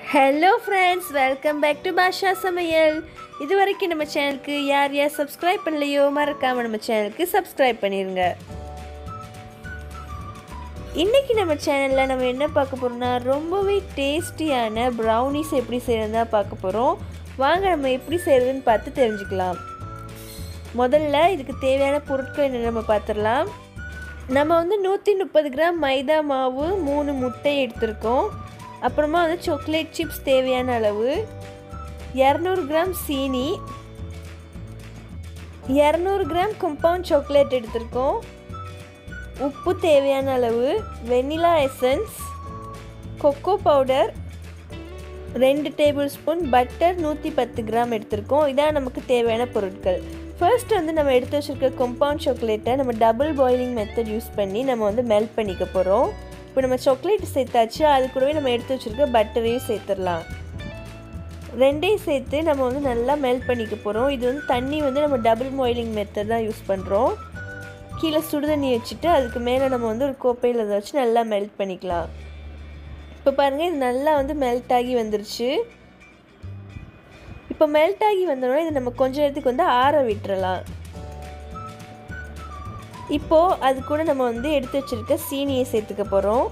hello friends welcome back to Basha சமையல் இது வரைக்கும் நம்ம சேனலுக்கு யார் யார் சப்ஸ்கிரைப் பண்ணலையோ மறக்காம நம்ம சேனலுக்கு சப்ஸ்கிரைப் பண்ணிடுங்க இன்றைக்கி நம்ம சேனலில் நம்ம என்ன பார்க்க போகிறோம்னா ரொம்பவே டேஸ்டியான ப்ரௌனிஸ் எப்படி செய்கிறதா பார்க்க போகிறோம் வாங்க நம்ம எப்படி செய்கிறதுன்னு பார்த்து தெரிஞ்சுக்கலாம் முதல்ல இதுக்கு தேவையான பொருட்கள் என்ன நம்ம பார்த்துடலாம் நம்ம வந்து நூற்றி முப்பது கிராம் மைதா மாவு மூணு முட்டை எடுத்திருக்கோம் அப்புறமா வந்து சாக்லேட் சிப்ஸ் தேவையான அளவு இரநூறு கிராம் சீனி இரநூறு கிராம் கம்பவுண்ட் சாக்லேட் எடுத்திருக்கோம் உப்பு தேவையான அளவு வெனிலா எசன்ஸ் கொக்கோ பவுடர் ரெண்டு டேபிள் ஸ்பூன் பட்டர் நூற்றி பத்து கிராம் எடுத்திருக்கோம் இதான் நமக்கு தேவையான பொருட்கள் ஃபர்ஸ்ட் வந்து நம்ம எடுத்து வச்சுருக்க கம்பவுண்ட் சாக்லேட்டை நம்ம டபுள் பாயிலிங் மெத்தட் யூஸ் பண்ணி நம்ம வந்து மெல்ட் பண்ணிக்க போகிறோம் இப்போ நம்ம சாக்லேட் சேர்த்தாச்சு அது கூடவே நம்ம எடுத்து வச்சுருக்க பட்டரையும் சேர்த்துடலாம் ரெண்டையும் சேர்த்து நம்ம வந்து நல்லா மெல்ட் பண்ணிக்க போகிறோம் இது வந்து தண்ணி வந்து நம்ம டபுள் பாயிலிங் மெத்தட் தான் யூஸ் பண்ணுறோம் கீழே சுடுதண்ணி வச்சுட்டு அதுக்கு மேலே நம்ம வந்து ஒரு கோப்பையில் அதை வச்சு நல்லா மெல்ட் பண்ணிக்கலாம் இப்போ பாருங்கள் இது நல்லா வந்து மெல்ட் ஆகி வந்துருச்சு இப்போ மெல்ட் ஆகி வந்தோடனே இதை நம்ம கொஞ்ச நேரத்துக்கு வந்து ஆற விட்டுறலாம் இப்போது அது கூட நம்ம வந்து எடுத்து வச்சுருக்க சீனியை சேர்த்துக்க போகிறோம்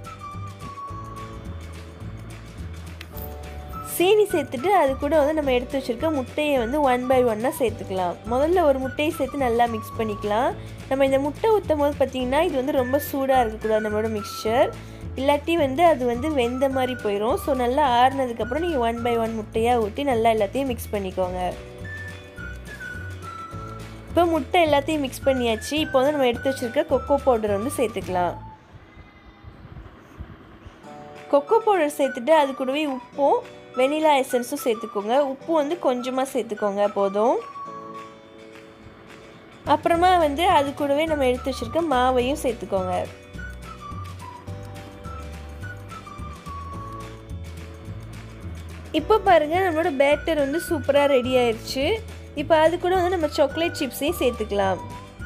சீனி சேர்த்துட்டு அது கூட வந்து நம்ம எடுத்து வச்சுருக்க முட்டையை வந்து ஒன் பை ஒன்னாக சேர்த்துக்கலாம் முதல்ல ஒரு முட்டையை சேர்த்து நல்லா மிக்ஸ் பண்ணிக்கலாம் நம்ம இந்த முட்டை ஊற்றும் போது பார்த்திங்கன்னா இது வந்து ரொம்ப சூடாக இருக்கக்கூடாது நம்மளோட மிக்சர் இல்லாட்டி வந்து அது வந்து வெந்த மாதிரி போயிடும் ஸோ நல்லா ஆறுனதுக்கப்புறம் நீங்கள் ஒன் பை ஒன் முட்டையாக ஊற்றி நல்லா எல்லாத்தையும் மிக்ஸ் பண்ணிக்கோங்க இப்போ முட்டை எல்லாத்தையும் மிக்ஸ் பண்ணியாச்சு இப்போ வந்து நம்ம எடுத்து வச்சுருக்க கொக்கோ பவுடர் வந்து சேர்த்துக்கலாம் கொக்கோ பவுடர் சேர்த்துட்டு அது கூடவே உப்பும் வெனிலா எசன்ஸும் சேர்த்துக்கோங்க உப்பு வந்து கொஞ்சமாக சேர்த்துக்கோங்க போதும் அப்புறமா வந்து அது கூடவே நம்ம எடுத்து வச்சுருக்க மாவையும் சேர்த்துக்கோங்க இப்போ பாருங்கள் நம்மளோட பேட்டர் வந்து சூப்பராக ரெடி ஆயிடுச்சு இப்போ அது கூட வந்து நம்ம சாக்லேட் சிப்ஸையும் சேர்த்துக்கலாம்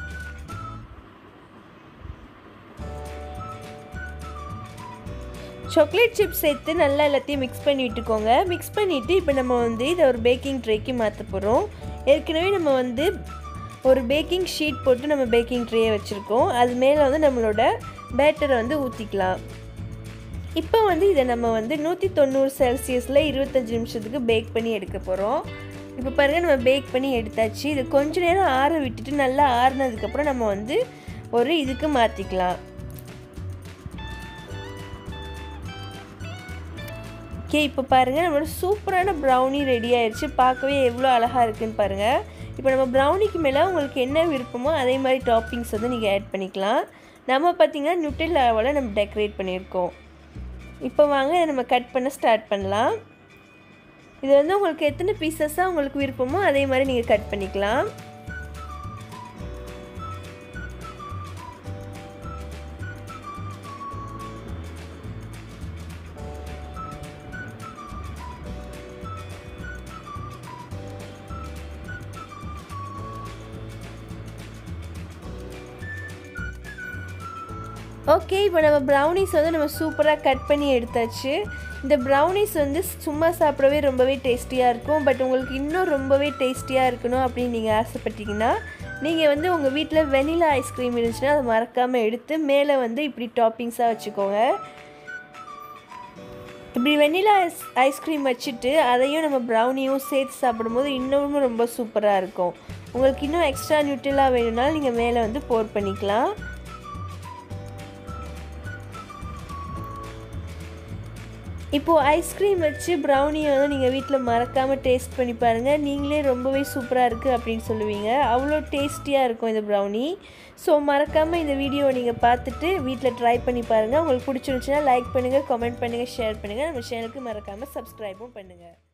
சாக்லேட் சிப்ஸ் சேர்த்து நல்லா எல்லாத்தையும் மிக்ஸ் பண்ணி விட்டுக்கோங்க மிக்ஸ் பண்ணிவிட்டு இப்போ நம்ம வந்து இதை ஒரு பேக்கிங் ட்ரேக்கு மாற்ற போகிறோம் ஏற்கனவே நம்ம வந்து ஒரு பேக்கிங் ஷீட் போட்டு நம்ம பேக்கிங் ட்ரேயை வச்சுருக்கோம் அது மேலே வந்து நம்மளோட பேட்டரை வந்து ஊற்றிக்கலாம் இப்போ வந்து இதை நம்ம வந்து நூற்றி தொண்ணூறு செல்சியஸில் இருபத்தஞ்சி நிமிஷத்துக்கு பேக் பண்ணி எடுக்க போகிறோம் இப்போ பாருங்கள் நம்ம பேக் பண்ணி எடுத்தாச்சு இது கொஞ்ச நேரம் ஆற விட்டுட்டு நல்லா ஆறுனதுக்கப்புறம் நம்ம வந்து ஒரு இதுக்கு மாற்றிக்கலாம் ஓகே இப்போ பாருங்கள் நம்மளோட சூப்பரான ப்ரௌனி ரெடி ஆயிடுச்சு பார்க்கவே எவ்வளோ அழகாக இருக்குன்னு பாருங்கள் இப்போ நம்ம ப்ரௌனிக்கு மேலே உங்களுக்கு என்ன விருப்பமோ அதே மாதிரி டாப்பிங்ஸ் வந்து நீங்கள் ஆட் பண்ணிக்கலாம் நம்ம பார்த்திங்கன்னா நியூட்ரில்லாவில் நம்ம டெக்கரேட் பண்ணியிருக்கோம் இப்போ வாங்க இதை நம்ம கட் பண்ண ஸ்டார்ட் பண்ணலாம் இது வந்து உங்களுக்கு எத்தனை பீசஸாக உங்களுக்கு விருப்பமோ அதே மாதிரி நீங்கள் கட் பண்ணிக்கலாம் ஓகே இப்போ நம்ம ப்ரௌனிஸ் வந்து நம்ம சூப்பராக கட் பண்ணி எடுத்தாச்சு இந்த ப்ரௌனிஸ் வந்து சும்மா சாப்பிடவே ரொம்பவே டேஸ்டியாக இருக்கும் பட் உங்களுக்கு இன்னும் ரொம்பவே டேஸ்டியாக இருக்கணும் அப்படின்னு நீங்கள் ஆசைப்பட்டீங்கன்னா நீங்கள் வந்து உங்கள் வீட்டில் வெனிலா ஐஸ்கிரீம் இருந்துச்சுன்னா அதை மறக்காமல் எடுத்து மேலே வந்து இப்படி டாப்பிங்ஸாக வச்சுக்கோங்க இப்படி வெனிலா ஐஸ் ஐஸ்கிரீம் வச்சுட்டு அதையும் நம்ம ப்ரௌனியும் சேர்த்து சாப்பிடும்போது இன்னமும் ரொம்ப சூப்பராக இருக்கும் உங்களுக்கு இன்னும் எக்ஸ்ட்ரா நியூட்ரிலா வேணும்னாலும் நீங்கள் மேலே வந்து போர் பண்ணிக்கலாம் இப்போது ஐஸ்கிரீம் வச்சு ப்ரௌனியை வந்து நீங்கள் வீட்டில் மறக்காமல் டேஸ்ட் பண்ணி பாருங்கள் நீங்களே ரொம்பவே சூப்பராக இருக்குது அப்படின்னு சொல்லுவீங்க அவ்வளோ டேஸ்டியாக இருக்கும் இந்த ப்ரௌனி ஸோ மறக்காமல் இந்த வீடியோவை நீங்கள் பார்த்துட்டு வீட்டில் ட்ரை பண்ணி பாருங்கள் உங்களுக்கு பிடிச்சிருந்துச்சுன்னா லைக் பண்ணுங்கள் கமெண்ட் பண்ணுங்கள் ஷேர் பண்ணுங்கள் நம்ம சேனலுக்கு மறக்காமல் சப்ஸ்கிரைபும் பண்ணுங்கள்